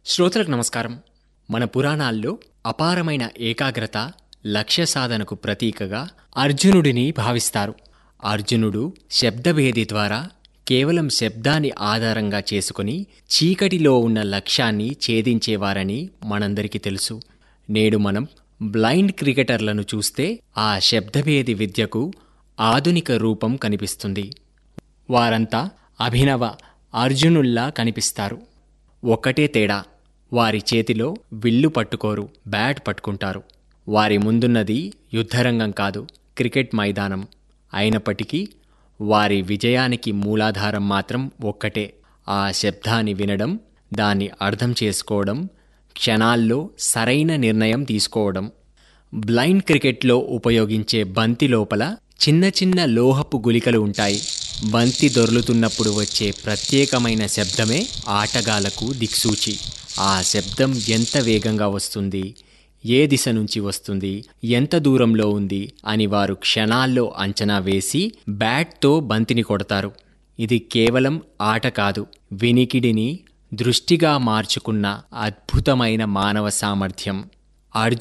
శ్రోతలకు నమస్కారం మన పురాణాల్లో అపారమైన ఏకాగ్రత లక్ష్య సాధనకు ప్రతీకగా అర్జునుడిని భావిస్తారు అర్జునుడు శబ్దభేది ద్వారా కేవలం శబ్దాన్ని ఆధారంగా చేసుకుని చీకటిలో ఉన్న లక్ష్యాన్ని ఛేదించేవారని మనందరికీ తెలుసు నేడు మనం బ్లైండ్ క్రికెటర్లను చూస్తే ఆ శబ్దభేది విద్యకు ఆధునిక రూపం కనిపిస్తుంది వారంతా అభినవ అర్జునుల్లా కనిపిస్తారు ఒక్కటే తేడా వారి చేతిలో విల్లు పట్టుకోరు బ్యాట్ పట్టుకుంటారు వారి ముందున్నది యుద్ధరంగం కాదు క్రికెట్ మైదానం అయినప్పటికీ వారి విజయానికి మూలాధారం మాత్రం ఒక్కటే ఆ శబ్దాన్ని వినడం దాన్ని అర్థం చేసుకోవడం క్షణాల్లో సరైన నిర్ణయం తీసుకోవడం బ్లైండ్ క్రికెట్లో ఉపయోగించే బంతి లోపల చిన్న చిన్న లోహపు గులికలు ఉంటాయి బంతి దొర్లుతున్నప్పుడు వచ్చే ప్రత్యేకమైన శబ్దమే ఆటగాళ్లకు దిక్సూచి ఆ శబ్దం ఎంత వేగంగా వస్తుంది ఏ దిశ నుంచి వస్తుంది ఎంత దూరంలో ఉంది అని వారు క్షణాల్లో అంచనా వేసి బ్యాట్తో బంతిని కొడతారు ఇది కేవలం ఆట కాదు వినికిడిని దృష్టిగా మార్చుకున్న అద్భుతమైన మానవ సామర్థ్యం అర్జున్